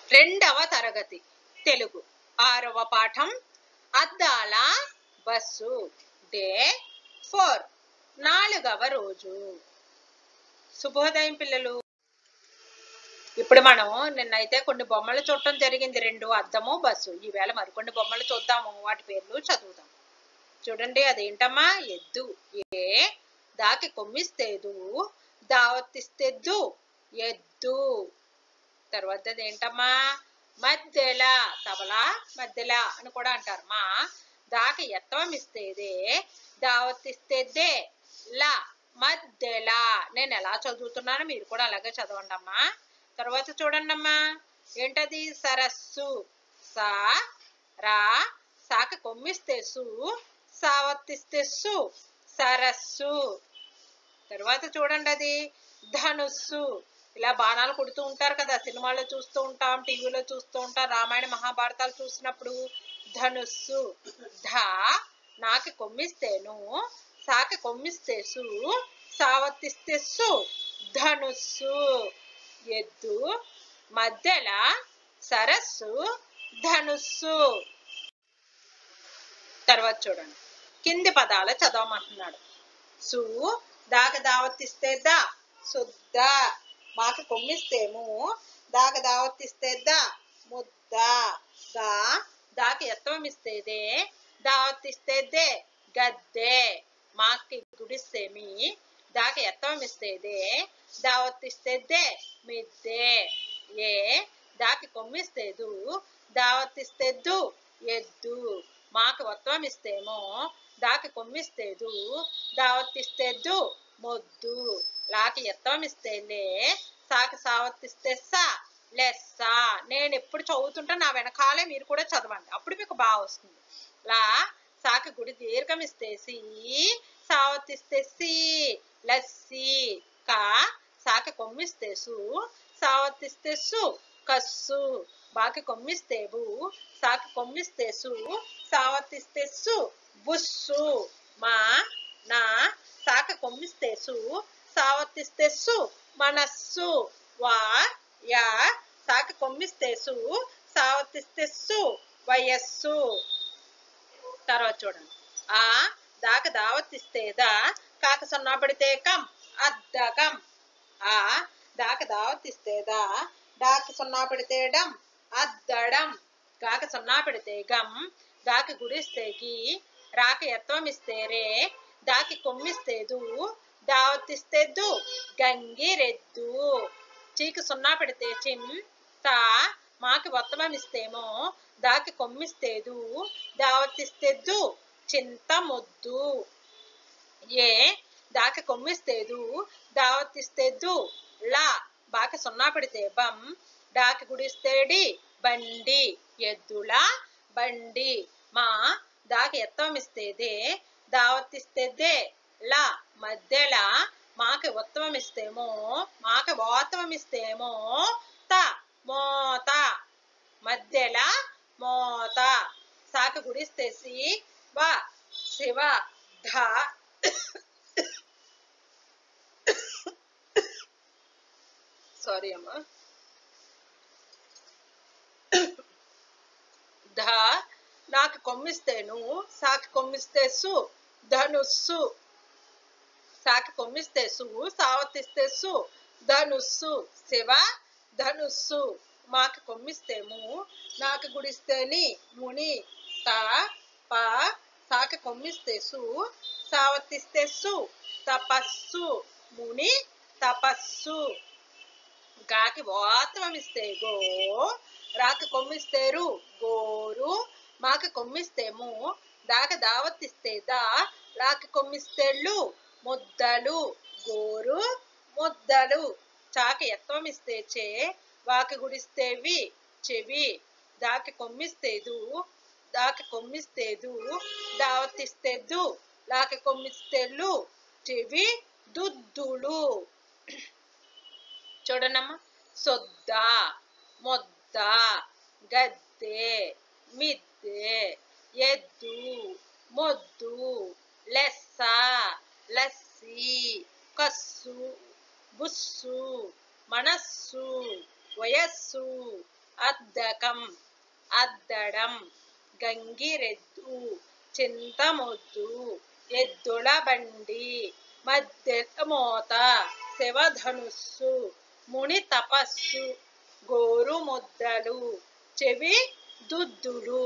రెండవ తరగతి తెలుగు ఆరవ పాఠం అద్దాల బస్సు డే ఫోర్ నాలుగవ రోజు శుభోదయం పిల్లలు ఇప్పుడు మనం నిన్నైతే కొన్ని బొమ్మలు చూడటం జరిగింది రెండు అద్దము బస్సు ఈవేళ మరికొన్ని బొమ్మలు చూద్దాము వాటి పేర్లు చదువుదాం చూడండి అదేంటమ్మా ఎద్దు ఏ దాకి కొమ్మిస్తేదు దావత్తిస్తేద్దు ఎద్దు తర్వాత ఏంటమ్మా మధ్యల తబలా మధ్యల అని కూడా అంటారు మా దాకి ఎత్తవం ఇస్తేదే దావత్తిస్తేదే లా మధ్యల నేను ఎలా చదువుతున్నానో మీరు కూడా అలాగే చదవండి అమ్మా తర్వాత చూడండి అమ్మా ఏంటది సరస్సు సా రా సాక కొమ్మిస్తే సు సావత్తిస్తే సు సరస్సు తర్వాత చూడండి అది ధనుస్సు ఇలా బాణాలు కొడుతూ ఉంటారు కదా సినిమాలో చూస్తూ ఉంటాం టీవీలో చూస్తూ ఉంటాం రామాయణ మహాభారతాలు చూసినప్పుడు ధనుస్సు ధ నాకి కొమ్మిస్తేను సాకి కొమ్మిస్తే సు సావత్తిస్తే సు ధనుస్సు ఎద్దు మధ్యల సరస్సు ధనుస్సు తర్వాత చూడండి కింది పదాలు చదవమంటున్నాడు సు దాక దావత్తిస్తే దా శుద్ధ మాకు కొమ్మిస్తేము దాక దావత్తిస్తే దా ముద్ద గా దాకి ఎత్తవం ఇస్తేదే దావత్తిస్తేదే గద్దె మాకి గుడిస్తేమి దాకి ఎత్తవం ఇస్తేదే దావత్తిస్తేదే మిద్దె ఏ దాకి కొమ్మిస్తేదు దావత్తిస్తేద్దు ఎద్దు మాకు ఒత్తవం ఇస్తేమో దాకి కొమ్మిస్తేదు దావత్తిస్తేద్దు మొద్దు లాకి ఎత్తవం ఇస్తేలే సాకి సావత్తిస్తే సా లెస్స నేను ఎప్పుడు చదువుతుంటే నా వెనకాలే మీరు కూడా చదవండి అప్పుడు మీకు బాగా వస్తుంది లా సాకి గుడి దీర్ఘం ఇస్తేసి సావత్తిస్తే సి లస్సి కా సాకి కొమ్మిస్తే సు సావత్తిస్తే సు కస్సు బాకి కొమ్మిస్తే బు సాకి కొమ్మిస్తే సు సావత్తిస్తే సు బుస్సు మా నా సాక కొమ్మిస్తే సు సావత్తిస్తే సు మనస్సు వా యా సాక కొమ్మిస్తే సు సావత్తిస్తే సు వయస్సు తర్వాత చూడండి ఆ దాక దావత్తిస్తేదా కాక సున్నా పడితే కం అద్దకం ఆ దాక దావత్తిస్తేదా డాకి సున్నా పెడితే డం అద్దడం గాక సున్నా పెడితే గం దాకి గుడిస్తే గి రాక ఎత్వం ఇస్తే రే దాకి కొమ్మిస్తేదు దావత్తిస్తేద్దు గంగిరెద్దు చీకి సున్నా పెడితే చిమ్ తా మాకి వత్తమం ఇస్తేమో దాకి కొమ్మిస్తేదు దావత్తిస్తేద్దు చింత ముద్దు ఏ దాకి కొమ్మిస్తేదు దావత్తిస్తేద్దు లా బాకి సున్నా పెడితే బం డాకి గుడిస్తేడి బండి ఎద్దుల బండి మా దాకి ఎత్తం ఇస్తేదే దావత్తిస్తేదే లా మధ్యల మాకి ఉత్తమం ఇస్తేమో మాకి వాతవం ఇస్తేమో త మోత మధ్యల మోత సాకి గుడిస్తేసి వా శివ ధ సారీ అమ్మా ధ నాకు కొమ్మిస్తేను సాకి కొమ్మిస్తే సు ధనుస్సు సాకి కొమ్మిస్తే సు సావతిస్తే సు ధనుస్సు శివ ధనుస్సు మాకి కొమ్మిస్తేము నాకు గుడిస్తేని ముని త ప సాకి కొమ్మిస్తే సు సావతిస్తే సు తపస్సు ముని తపస్సు గాకి వాతవం ఇస్తే గో రాకి కొమ్మిస్తేరు గోరు మాకి కొమ్మిస్తేము దాక దావత్తిస్తే దా లాకి కొమ్మిస్తేళ్ళు ముద్దలు గోరు ముద్దలు చాకి ఎత్వం ఇస్తే చే వాకి గుడిస్తేవి చెవి దాకి కొమ్మిస్తేదు దాకి కొమ్మిస్తేదు దావత్తిస్తేద్దు లాకి కొమ్మిస్తేళ్ళు చెవి దుద్దులు చూడనమ్మా సొద్ద మొద్ద గద్దె మిద్దె ఎద్దు మొద్దు లెస్స లస్సి కస్సు బుస్సు మనస్సు వయస్సు అద్దకం అద్దడం గంగిరెద్దు చింతమొద్దు ఎద్దుల బండి మధ్య మోత శివధనుస్సు ముని తపస్సు గోరు ముద్దలు చెవి దుద్దులు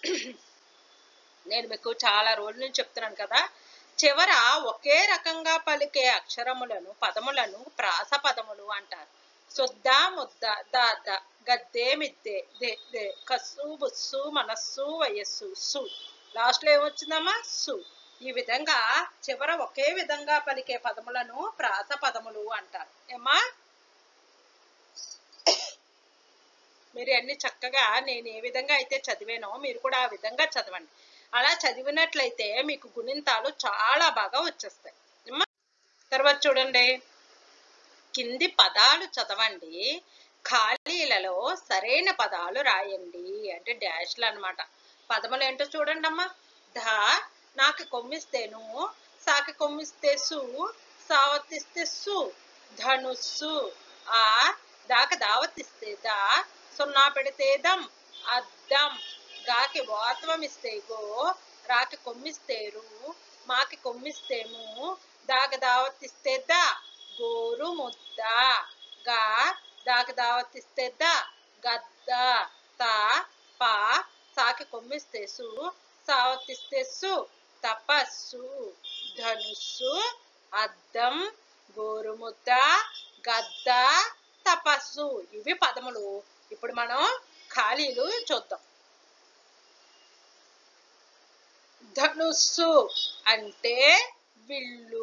నేను మీకు చాలా రోజుల నుంచి చెప్తున్నాను కదా చివర ఒకే రకంగా పలికే అక్షరములను పదములను ప్రాస పదములు అంటారు శుద్ధ ముద్ద దాద గద్దే మిద్దే దే దే కస్సు బుస్సు మనస్సు వయస్సు సు లాస్ట్ లో ఏమొచ్చిందమ్మా సు ఈ విధంగా చివర ఒకే విధంగా పలికే పదములను ప్రాస పదములు అంటారు ఏమా మీరు అన్ని చక్కగా నేను ఏ విధంగా అయితే చదివానో మీరు కూడా ఆ విధంగా చదవండి అలా చదివినట్లయితే మీకు గుణింతాలు చాలా బాగా వచ్చేస్తాయి ఏమ్మా? తర్వాత చూడండి కింది పదాలు చదవండి ఖాళీలలో సరైన పదాలు రాయండి అంటే డాష్లు అన్నమాట పదములు ఏంటో చూడండి అమ్మా ధ నాకు కొమ్మిస్తేను సాకి కొమ్మిస్తే సు సావత్తిస్తే సు ధనుస్సు ఆ దాక దావతిస్తే దా సున్నా పెడితే దం అద్దం గాకి వాత్వం ఇస్తే గో రాకి కొమ్మిస్తేరు మాకి కొమ్మిస్తేము దాక దావతిస్తే దా గోరు ముద్ద గా దాక దావతిస్తే ద గద్ద త పా సాకి కొమ్మిస్తే సు సావతిస్తే సు తపస్సు ధనుస్సు అద్దం గోరుముద్ద గద్ద తపస్సు ఇవి పదములు ఇప్పుడు మనం ఖాళీలు చూద్దాం ధనుస్సు అంటే విల్లు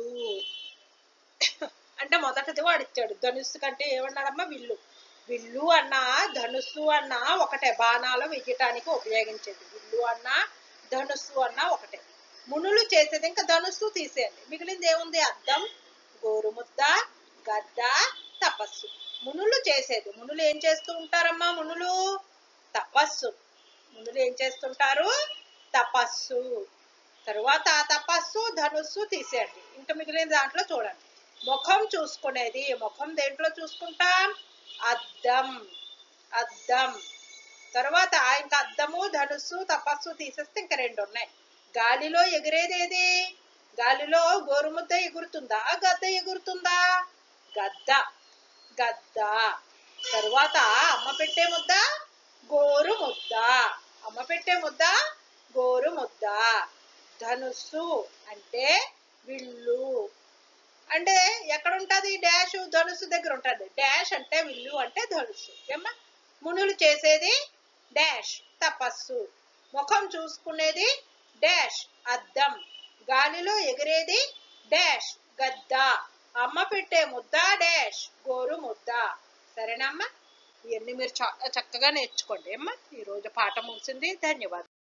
అంటే మొదటిది వాడు ఇచ్చాడు ధనుస్సు కంటే ఏమన్నాడమ్మా విల్లు విల్లు అన్న ధనుస్సు అన్న ఒకటే బాణాలు వెయ్యటానికి ఉపయోగించేది విల్లు అన్న ధనుస్సు అన్న ఒకటే మునులు చేసేది ఇంకా ధనుస్సు తీసేయండి మిగిలింది ఏముంది అద్దం గోరుముద్ద గద్ద తపస్సు మునులు చేసేది మునులు ఏం చేస్తూ ఉంటారమ్మా మునులు తపస్సు మునులు ఏం చేస్తుంటారు తపస్సు తరువాత ఆ తపస్సు ధనుస్సు తీసేయండి ఇంకా మిగిలిన దాంట్లో చూడండి ముఖం చూసుకునేది ముఖం దేంట్లో చూసుకుంటాం అద్దం అద్దం తర్వాత ఇంకా అద్దము ధనుస్సు తపస్సు తీసేస్తే ఇంకా రెండు ఉన్నాయి గాలిలో ఎగిరేది ఏది గాలిలో గోరుముద్ద ఎగురుతుందా గద్ద ఎగురుతుందా గద్ద గద్ద తరువాత అమ్మ పెట్టే ముద్ద గోరు ముద్ద అమ్మ పెట్టే ముద్ద గోరు ముద్ద ధనుస్సు అంటే విల్లు అంటే ఎక్కడ ఉంటది డాష్ ధనుస్సు దగ్గర ఉంటది డాష్ అంటే విల్లు అంటే ధనుస్సు ఏమ్మా మునులు చేసేది డాష్ తపస్సు ముఖం చూసుకునేది డాష్ అద్దం గాలిలో ఎగిరేది డాష్ గద్ద అమ్మ పెట్టే ముద్ద డాష్ గోరు ముద్ద సరేనమ్మా ఇవన్నీ మీరు చా- చక్కగా నేర్చుకోండి అమ్మా ఈ రోజు పాఠం ముగిసింది ధన్యవాదాలు